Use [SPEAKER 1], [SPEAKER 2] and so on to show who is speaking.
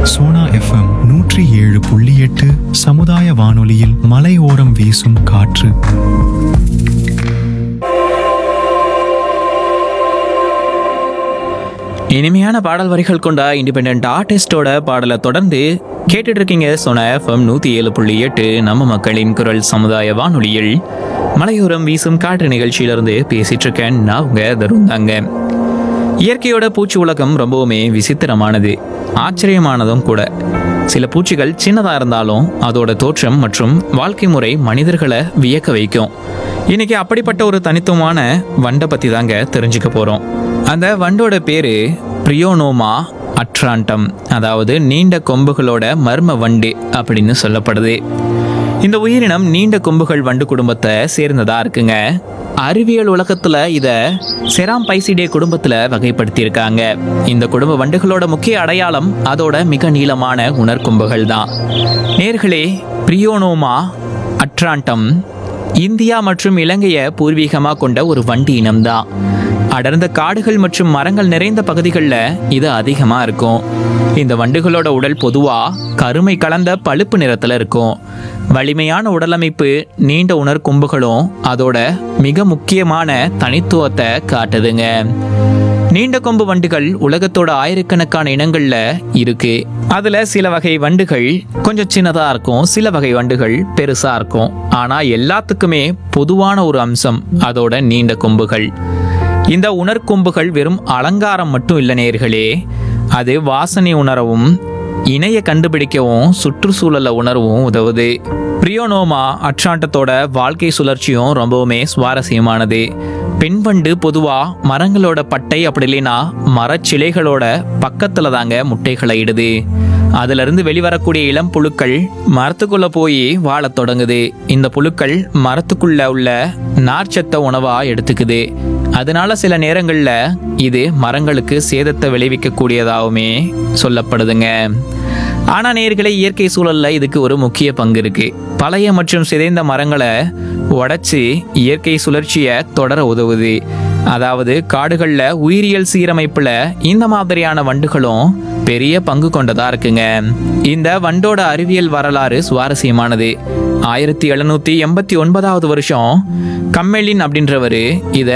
[SPEAKER 1] Sona FM நூற்றி ஏழு புள்ளி எட்டு சமுதாய வானொலியில் மலையோரம் வீசும் காற்று
[SPEAKER 2] இனிமையான பாடல் வரிகள் கொண்ட இண்டிபெண்ட் ஆர்டிஸ்டோட பாடலை தொடர்ந்து கேட்டுட்டு இருக்கீங்க சொன்ன எஃப்எம் நூத்தி ஏழு புள்ளி எட்டு நம்ம மக்களின் குரல் சமுதாய வானொலியில் மலையோரம் வீசும் காற்று நிகழ்ச்சியிலிருந்து பேசிட்டு இருக்கேன் நான் உங்க தருண் தாங்க இயற்கையோட பூச்சி உலகம் ரொம்பவுமே விசித்திரமானது ஆச்சரியமானதும் கூட சில பூச்சிகள் சின்னதா இருந்தாலும் அதோட தோற்றம் மற்றும் வாழ்க்கை முறை மனிதர்களை வியக்க வைக்கும் இன்னைக்கு அப்படிப்பட்ட ஒரு தனித்துவமான வண்டை பத்தி தாங்க தெரிஞ்சுக்க போறோம் அந்த வண்டோட பேரு பிரியோனோமா அட்ராண்டம் அதாவது நீண்ட கொம்புகளோட மர்ம வண்டு அப்படின்னு சொல்லப்படுது இந்த உயிரினம் நீண்ட கொம்புகள் வண்டு குடும்பத்தை சேர்ந்ததா இருக்குங்க அறிவியல் உலகத்துல இத செராம் பைசிடே குடும்பத்துல வகைப்படுத்தியிருக்காங்க இந்த குடும்ப வண்டுகளோட முக்கிய அடையாளம் அதோட மிக நீளமான உணர்கொம்புகள் தான் நேர்களே பிரியோனோமா அட்ராண்டம் இந்தியா மற்றும் இலங்கையை பூர்வீகமா கொண்ட ஒரு வண்டு இனம்தான் அடர்ந்த காடுகள் மற்றும் மரங்கள் நிறைந்த பகுதிகளில் இது அதிகமாக இருக்கும் இந்த வண்டுகளோட உடல் பொதுவா கருமை கலந்த பழுப்பு நிறத்துல இருக்கும் வலிமையான உடலமைப்பு நீண்ட உணர்கொம்புகளும் அதோட மிக முக்கியமான தனித்துவத்தை காட்டுதுங்க நீண்ட கொம்பு வண்டுகள் உலகத்தோட ஆயிரக்கணக்கான இனங்கள்ல இருக்கு அதுல சில வகை வண்டுகள் கொஞ்சம் சின்னதா இருக்கும் சில வகை வண்டுகள் பெருசா இருக்கும் ஆனா எல்லாத்துக்குமே பொதுவான ஒரு அம்சம் அதோட நீண்ட கொம்புகள் இந்த உணர்கொம்புகள் வெறும் அலங்காரம் மட்டும் இல்லை நேர்களே அது வாசனை உணரவும் இணைய கண்டுபிடிக்கவும் சுற்றுச்சூழலை உணரவும் உதவுது பிரியோனோமா அட்ராண்டத்தோட வாழ்க்கை சுழற்சியும் ரொம்பவுமே சுவாரஸ்யமானது பெண் வண்டு பொதுவா மரங்களோட பட்டை அப்படி இல்லைன்னா மரச்சிலைகளோட பக்கத்துல தாங்க முட்டைகளை இடுது அதுல இருந்து வெளிவரக்கூடிய இளம் புழுக்கள் மரத்துக்குள்ள போய் வாழத் தொடங்குது இந்த புழுக்கள் மரத்துக்குள்ள உள்ள நார்ச்சத்த உணவா எடுத்துக்குது அதனால சில நேரங்கள்ல இது மரங்களுக்கு சேதத்தை விளைவிக்கக்கூடியதாகவுமே சொல்லப்படுதுங்க ஆனா நேர்களை இயற்கை சூழல்ல இதுக்கு ஒரு முக்கிய பங்கு இருக்கு பழைய மற்றும் சிதைந்த மரங்களை உடைச்சு இயற்கை சுழற்சியை தொடர உதவுது அதாவது காடுகள்ல உயிரியல் சீரமைப்புல இந்த மாதிரியான வண்டுகளும் பெரிய பங்கு கொண்டதா இருக்குங்க இந்த வண்டோட அறிவியல் வரலாறு சுவாரஸ்யமானது ஆயிரத்தி எழுநூத்தி எண்பத்தி ஒன்பதாவது வருஷம் கம்மெலின் அப்படின்றவரு இதை